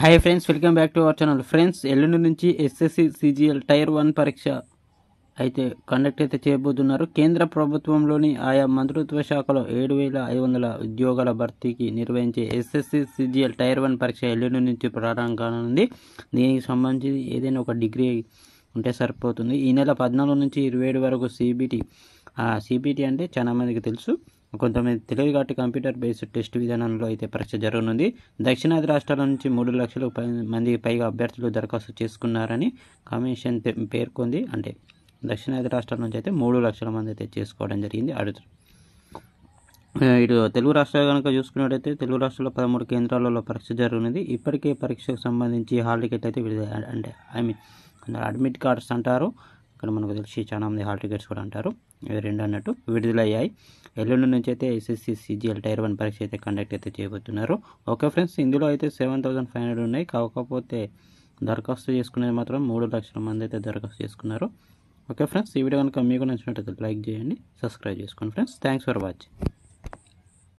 hi friends welcome back to our channel friends ఎల్లుండి నుంచి SSC CGL tier one పరీక్ష అయితే కండక్ట్ అయితే చేయబోతున్నారు కేంద్ర ప్రభుత్వంలోని ఆయా మంత్రిత్వ శాఖలో ఏడు వేల ఐదు వందల ఉద్యోగాల భర్తీకి నిర్వహించే ఎస్ఎస్సి సిజిఎల్ టైర్ వన్ పరీక్ష ఎల్లుండి నుంచి ప్రారంభం కానుంది దీనికి సంబంధించి ఏదైనా ఒక డిగ్రీ ఉంటే సరిపోతుంది ఈ నెల పద్నాలుగు నుంచి ఇరవై ఏడు వరకు సిబిటి ఆ సిబిటి అంటే చాలా మందికి తెలుసు కొంతమంది తెలియదు కాబట్టి కంప్యూటర్ బేస్డ్ టెస్ట్ విధానంలో అయితే పరీక్ష జరగనుంది దక్షిణాది రాష్ట్రాల నుంచి మూడు లక్షల పై మందికి పైగా అభ్యర్థులు దరఖాస్తు చేసుకున్నారని కమిషన్ తె- పేర్కొంది అంటే దక్షిణాది రాష్ట్రాల నుంచి అయితే మూడు లక్షల మంది అయితే చేసుకోవడం జరిగింది అడుగుతారు ఆ, ఇటు తెలుగు రాష్ట్రాలు కనుక చూసుకున్నట్టయితే తెలుగు రాష్ట్రాల్లో పదమూడు కేంద్రాలలో పరీక్ష జరుగుతుంది ఇప్పటికే పరీక్షకు సంబంధించి హాల్ టికెట్ అయితే విడుదల అంటే ఐ మీన్ అడ్మిట్ కార్డ్స్ అంటారు ఇక్కడ మనకు తెలిసి చాలా మంది హాల్ టికెట్స్ కూడా అంటారు ఇవి రెండు అన్నట్టు విడుదలయ్యాయి ఎల్లుండి నుంచి అయితే ఎస్ఎస్సి సిజిఎల్ టైర్ వన్ పరీక్ష అయితే కండక్ట్ అయితే చేయబోతున్నారు ఓకే ఫ్రెండ్స్ ఇందులో అయితే సెవెన్ థౌసండ్ ఫైవ్ హండ్రెడ్ ఉన్నాయి కాకపోతే దరఖాస్తు చేసుకునేది మాత్రం మూడు లక్షల మంది అయితే దరఖాస్తు చేసుకున్నారు ఓకే ఫ్రెండ్స్ ఈ వీడియో కనుక మీకు నచ్చినట్లయితే లైక్ చేయండి సబ్స్క్రైబ్ చేసుకోండి ఫ్రెండ్స్ థ్యాంక్స్ ఫర్ వాచింగ్